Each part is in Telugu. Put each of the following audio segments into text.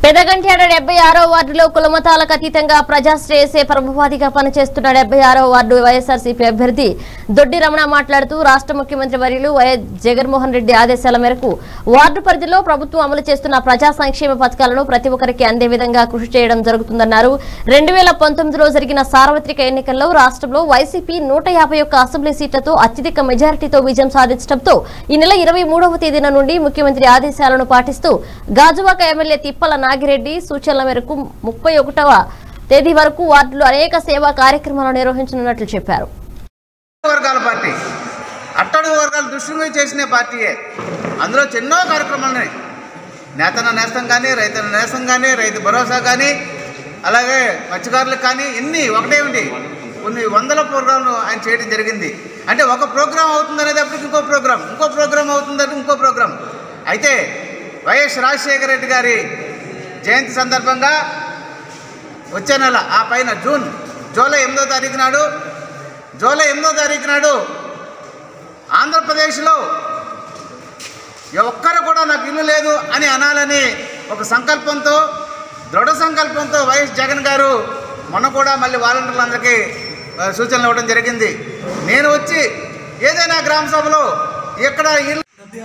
పెదగంట్యాడ డెబ్బై ఆరో వార్డులో కులమతాలకు అతీతంగా ప్రజాశ్రేయసే ప్రభువాదిగా పనిచేస్తున్న డెబ్బై ఆరో వార్డు వైఎస్ఆర్సీపీ అభ్యర్థి దొడ్డి రమణ మాట్లాడుతూ రాష్ట్ర ముఖ్యమంత్రి వర్యులు వైఎస్ జగన్మోహన్ రెడ్డి ఆదేశాల మేరకు వార్డు పరిధిలో ప్రభుత్వం అమలు చేస్తున్న ప్రజా సంక్షేమ పథకాలను ప్రతి ఒక్కరికి అందే విధంగా కృషి చేయడం జరుగుతుందన్నారు రెండు వేల పంతొమ్మిదిలో జరిగిన సార్వత్రిక ఎన్నికల్లో రాష్ట్రంలో వైసీపీ నూట యాభై ఒక్క అసెంబ్లీ సీట్లతో అత్యధిక మెజారిటీతో విజయం సాధించడంతో ఈ నెల ఇరవై మూడవ తేదీన నుండి ముఖ్యమంత్రి ఆదేశాలను పాటిస్తూ గాజువాక ఎమ్మెల్యే తిప్పల నాగిరెడ్డి సూచనల మేరకు ముప్పై ఒకటవ తేదీ వరకు వార్డులో అనేక సేవా కార్యక్రమాలు నిర్వహించనున్నట్లు చెప్పారు వర్గాల పార్టీ అట్టడుగు వర్గాల దృష్టిని చేసిన పార్టీయే అందులో ఎన్నో కార్యక్రమాలు ఉన్నాయి నేతన నేస్తం కానీ రైతన నేస్తం కానీ రైతు భరోసా కానీ అలాగే మత్స్యకారులకు కానీ ఎన్ని ఒకటేమిటి కొన్ని వందల ప్రోగ్రాంలు ఆయన చేయడం జరిగింది అంటే ఒక ప్రోగ్రాం అవుతుంది అనేటప్పటికి ఇంకో ప్రోగ్రాం ఇంకో ప్రోగ్రాం అవుతుందంటే ఇంకో ప్రోగ్రాం అయితే వైఎస్ రాజశేఖర రెడ్డి గారి జయంతి సందర్భంగా వచ్చే నెల ఆ పైన జూన్ జూలై ఎనిమిదో తారీఖు నాడు జూలై ఎనిమిదో తారీఖు నాడు ఆంధ్రప్రదేశ్లో ఏ ఒక్కరు కూడా నాకు ఇల్లు లేదు అని అనాలని ఒక సంకల్పంతో దృఢ సంకల్పంతో వైఎస్ జగన్ గారు మొన్న కూడా మళ్ళీ వాలంటీర్లందరికీ ఆ, సూచనలు ఇవ్వడం జరిగింది నేను వచ్చి ఏదైనా గ్రామ సభలో ఎక్కడ ఇల్లు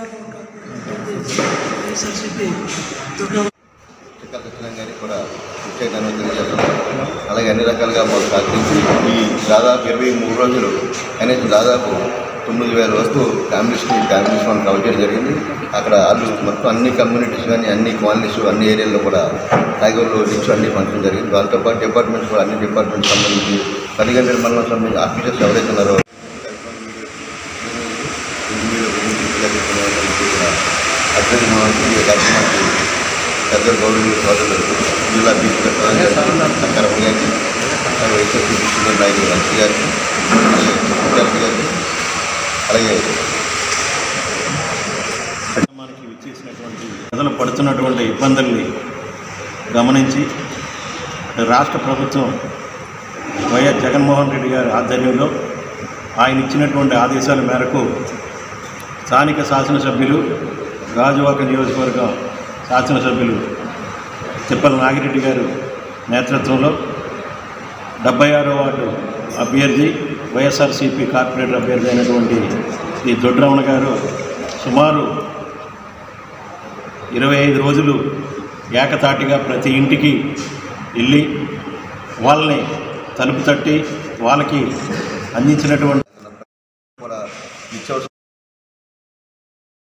చిక్కల కృష్ణన్ గారికి కూడా ప్రత్యేక ధన్యవాదాలు తెలియజేస్తున్నాను అలాగే అన్ని రకాలుగా మాకు సహకరించి ఈ దాదాపు ఇరవై మూడు రోజులు అనేది దాదాపు తొమ్మిది వేల వస్తువు ఫ్యామిలీస్ ఫ్యామిలీస్ మనం కవర్ చేయడం జరిగింది అక్కడ ఆల్మోస్ట్ మొత్తం అన్ని కమ్యూనిటీస్ కానీ అన్ని కాలనీస్ అన్ని ఏరియాల్లో కూడా కాయగూరలు రిచ్ అన్ని పంచడం జరిగింది వాళ్ళతో పాటు డిపార్ట్మెంట్స్ కూడా అన్ని డిపార్ట్మెంట్స్ సంబంధించి పదిహేను నిర్మాణం సంబంధించి ఆఫీసర్స్ ఎవరైతే ఉన్నారో అభ్యర్థి ఈ కార్యక్రమానికి పెద్ద గౌరవ సోదరులు జిల్లా బీచ్ సర్కార్ గారికి వైఎస్ఆర్సీ సీనియర్ నాయకులు రంచి గారికి విద్యార్థి గారికి అలాగే కార్యక్రమానికి విచ్చేసినటువంటి ప్రజలు పడుతున్నటువంటి ఇబ్బందుల్ని గమనించి రాష్ట్ర ప్రభుత్వం వైఎస్ జగన్మోహన్ రెడ్డి గారి ఆధ్వర్యంలో ఆయన ఇచ్చినటువంటి ఆదేశాల మేరకు స్థానిక శాసనసభ్యులు గాజువాక నియోజకవర్గం శాసనసభ్యులు తిప్పల నాగిరెడ్డి గారు నేతృత్వంలో డెబ్బై ఆరో వార్డు అభ్యర్థి వైఎస్ఆర్సీపీ కార్పొరేటర్ అభ్యర్థి అయినటువంటి శ్రీ దొడ్రమణ గారు సుమారు ఇరవై ఐదు రోజులు ఏకతాటిగా ప్రతి ఇంటికి వెళ్ళి వాళ్ళని తలుపు తట్టి వాళ్ళకి అందించినటువంటి కూడా నిత్యావసర